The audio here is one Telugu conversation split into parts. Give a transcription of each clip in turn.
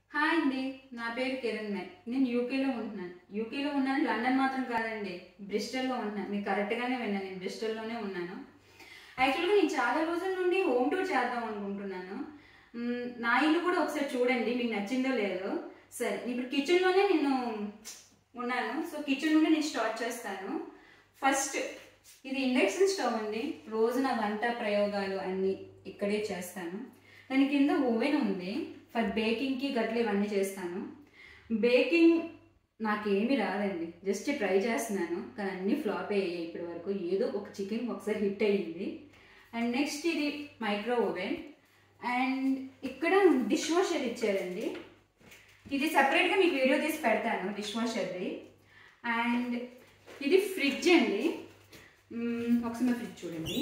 హాయ్ అండి నా పేరు కిరణ్ మే నేను యూకేలో ఉంటున్నాను యూకేలో ఉన్నాను లండన్ మాత్రం కాదండి బ్రిస్టల్లో ఉంటున్నాను మీకు కరెక్ట్గానే విన్నాను నేను బ్రిస్టల్లోనే ఉన్నాను యాక్చువల్గా నేను చాలా రోజుల నుండి హోమ్ టూర్ చేద్దాం అనుకుంటున్నాను మ్, నా ఇల్లు కూడా ఒకసారి చూడండి మీకు నచ్చిందో లేదో సరే ఇప్పుడు కిచెన్లోనే నేను ఉన్నాను సో కిచెన్ నుండి నేను స్టార్ట్ చేస్తాను ఫస్ట్ ఇది ఇండక్షన్ స్టవ్ అండి రోజు నా వంట ప్రయోగాలు అన్నీ ఇక్కడే చేస్తాను దాని కింద ఓవెన్ ఉంది ఫర్ బేకింగ్కి గట్ల ఇవన్నీ చేస్తాను బేకింగ్ నాకేమీ రాదండి జస్ట్ ట్రై చేస్తున్నాను కానీ అన్నీ ఫ్లాప్ అయ్యాయి ఇప్పటి వరకు ఏదో ఒక చికెన్ ఒకసారి హిట్ అయ్యింది అండ్ నెక్స్ట్ ఇది మైక్రో ఓవెన్ అండ్ ఇక్కడ డిష్ వాషర్ ఇచ్చారండి ఇది సపరేట్గా మీకు వీడియో తీసి పెడతాను డిష్ వాషర్ది అండ్ ఇది ఫ్రిడ్జ్ అండి మ్మ్, ఒకసారి మా ఫ్రిడ్జ్ చూడండి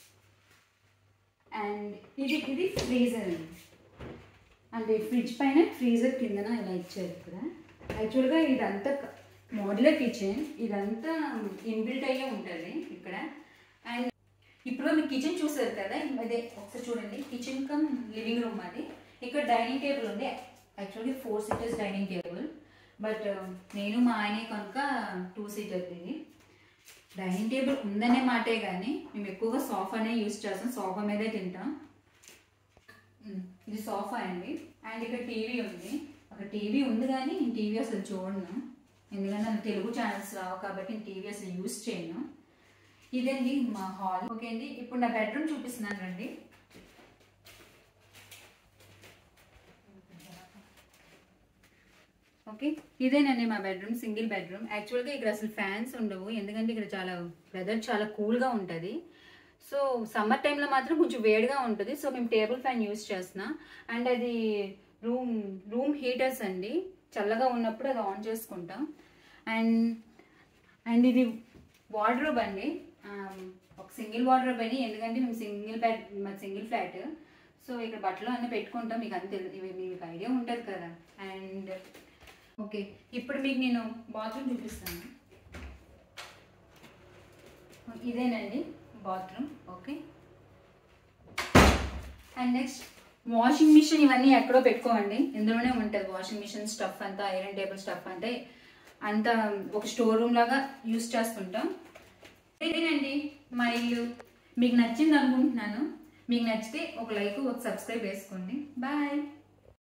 అండ్ ఇది ఇది ఫ్రీజర్ అండి అంటే ఫ్రిడ్జ్ పైన ఫ్రీజర్ కిందన ఇలా ఇచ్చారు ఇక్కడ యాక్చువల్గా ఇదంతా మోడ్యులర్ కిచెన్ ఇదంతా ఇన్బిల్ట్ అయ్యే ఉంటుంది ఇక్కడ అండ్ ఇప్పుడు మీరు కిచెన్ చూసారు కదా అదే ఒకసారి చూడండి కిచెన్ కమ్ లివింగ్ రూమ్ అది ఇక్కడ డైనింగ్ టేబుల్ ఉంది actually four seaters dining table but నేను మా ఆయనే కనుక టూ సీటర్ ఇది డైనింగ్ టేబుల్ ఉందనే మాటే కానీ మేము ఎక్కువగా సోఫానే యూస్ చేస్తాం సోఫా మీదే తింటాం ఉమ్, ఇది సోఫా అండి అండ్ ఇక్కడ టీవీ ఉంది ఒక టీవీ ఉంది కానీ నేను టీవీ అసలు చూడను ఎందుకంటే నాకు తెలుగు ఛానల్స్ రావు కాబట్టి నేను టీవీ అసలు యూస్ చేయను ఇదండి మా హాల్ ఓకే అండి ఇప్పుడు నా బెడ్రూమ్ చూపిస్తున్నాను రండి ఓకే ఇదేనండి మా బెడ్రూమ్ సింగిల్ బెడ్రూమ్ యాక్చువల్గా ఇక్కడ అసలు ఫ్యాన్స్ ఉండవు ఎందుకంటే ఇక్కడ చాలా వెదర్ చాలా కూల్గా ఉంటుంది సో సమ్మర్ టైంలో మాత్రం కొంచెం వేడిగా ఉంటుంది సో మేము టేబుల్ ఫ్యాన్ యూస్ చేస్తున్నాం అండ్ అది రూమ్ రూమ్ హీటర్స్ అండి చల్లగా ఉన్నప్పుడు అది ఆన్ చేసుకుంటాం అండ్ అండ్ ఇది వార్డ్రోబ్ అండి ఆ, ఒక సింగిల్ వార్డ్రోబ్ అని ఎందుకంటే మేము సింగిల్ బెడ్ మా సింగిల్ ఫ్లాట్ సో ఇక్కడ బట్టలు అన్నీ పెట్టుకుంటాం మీకు అంత తెలు- ఇవి మీకు ఐడియా ఉంటుంది కదా అండ్ ఓకే ఇప్పుడు మీకు నేను బాత్రూమ్ చూపిస్తాను ఇదేనండి bathroom okay and next washing machine ఇవన్నీ ఎక్కడో పెట్టుకోండి ఇందులోనే ఉంటుంది వాషింగ్ మిషన్ స్టఫ్ అంతా ఐరన్ టేబుల్ స్టఫ్ అంటే అంతా ఒక స్టోర్ రూమ్ లాగా యూస్ చేస్తుంటాం ఇదేనండి మా ఇల్లు మీకు నచ్చింది అనుకుంటున్నాను మీకు నచ్చితే ఒక లైక్ ఒక సబ్స్క్రైబ్ వేసుకోండి బాయ్